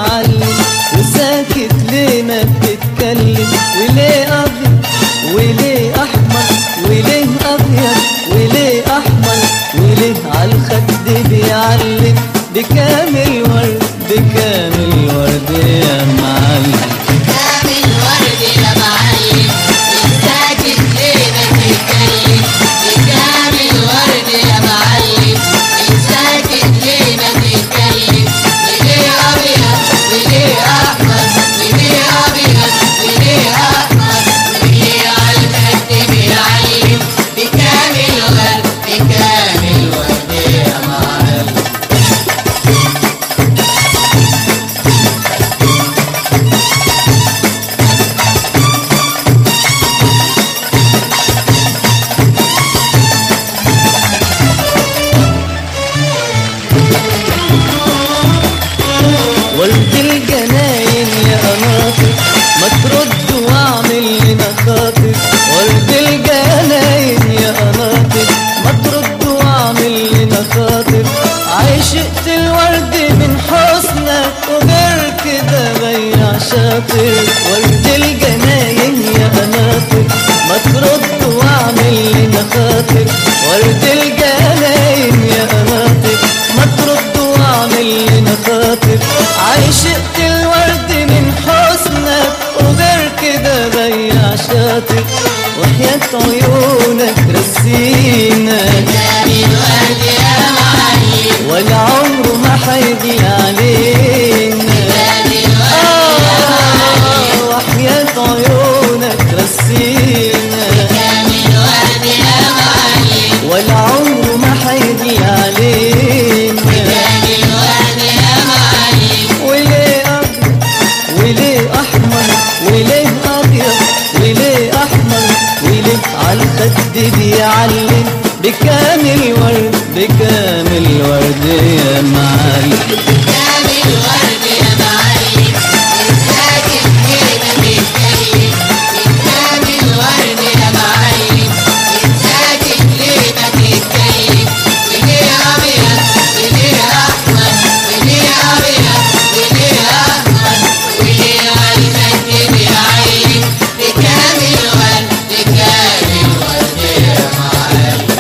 معلم وساكت ليه ما بتتكلم وليه ابيض وليه احمر وليه ابيض وليه احمر وليه عالخد بيعلم بكامل ورد بكامل ورد يا معلم كامل ورد يا معلم الساكت ليه ما تتكلم كامل ورد يا معلم الساكت ليه ما تتكلم وليه ابيض وليه احمر وليه ابيض وليه احمر وليه عالخد بيعلم بكامل ورد بكامل ورد يا معلم ورد الجناين يا قناطر ما ترد واعمل لنا خاطر ورد الجناين يا قناطر ما ترد واعمل لنا خاطر عشقت الورد من حسنك وغير كده بيع شاطر ورد الجناين يا قناطر ما ترد واعمل لنا خاطر ورد الجناين يا قناطر ما ترد واعمل لنا خاطر عشقت الورد من حسنك وغير كده بيع شاطر وحياة عيونك رسينا كامل ورد يا معلم ولا عمره ما حيجي علينا كامل ورد آه وحياة عيونك رسينا كامل ورد يا معلم ولا عمره ما حيجي علينا كامل ورد يا معلم وليه أبيض وليه أحمر وليه أبيض وليه أحمر وليه عالخد بيعلم بكامل ورد بكامل ورد يا معلم كامل ورد يا معلم الساكت ليه ما تتكلم كامل ورد يا معلم الساكت ليه ما تتكلم وليه ابيض وليه احمر وليه ابيض وليه احمر وليه عالخد بيعلم بكامل ورد بكامل ورد يا معلم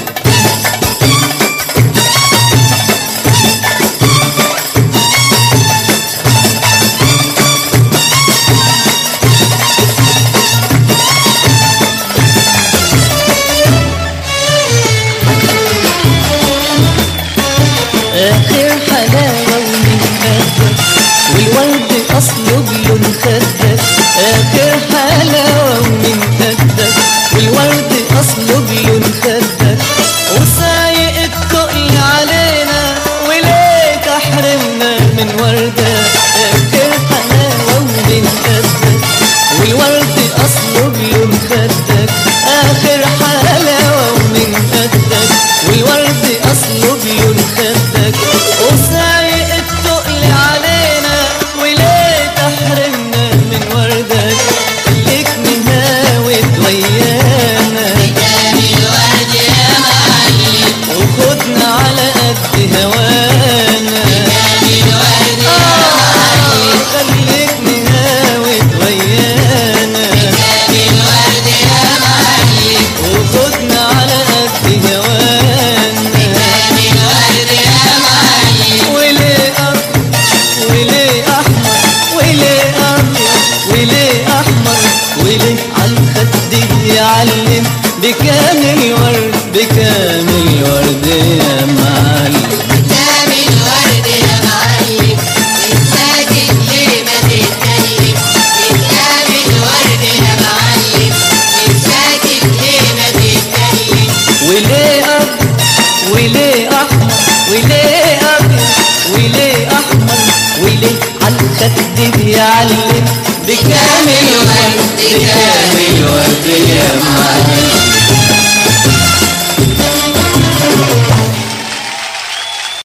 آخر حلاوة ومن خدك والورد أصله بلون خدك آخر حلاوة ومن خدك والورد أصله بلون خدك وسايق التقل علينا وليه تحرمنا من وردك آخر حلاوة ومن خدك والورد أصله بلون خدك آخر حلاوة ومن خدك والورد أصله بلون خدك وسايق التقل علينا وليه تحرمنا من وردك خليك مهاود ويانا كامل ورد يا معلم وخدنا على قد هوانا كامل ورد يا آه، خليك مهاود ويانا كامل ورد يا معلم وخدنا على قد هوانا كامل ورد يا معلم وليه أبيض وليه أحمر وليه أبيض وليه أحمر وليه عالخد يعلم بكامل ورد بكامل ورد يا معلم كامل ورد يا معلم الساكت ليه ما تتكلم كامل ورد يا معلم الساكت ليه ما تتكلم وليه أبيض وليه أحمر وليه أبيض وليه أحمر وليه عالخد بيعلم بكامل ورد بكامل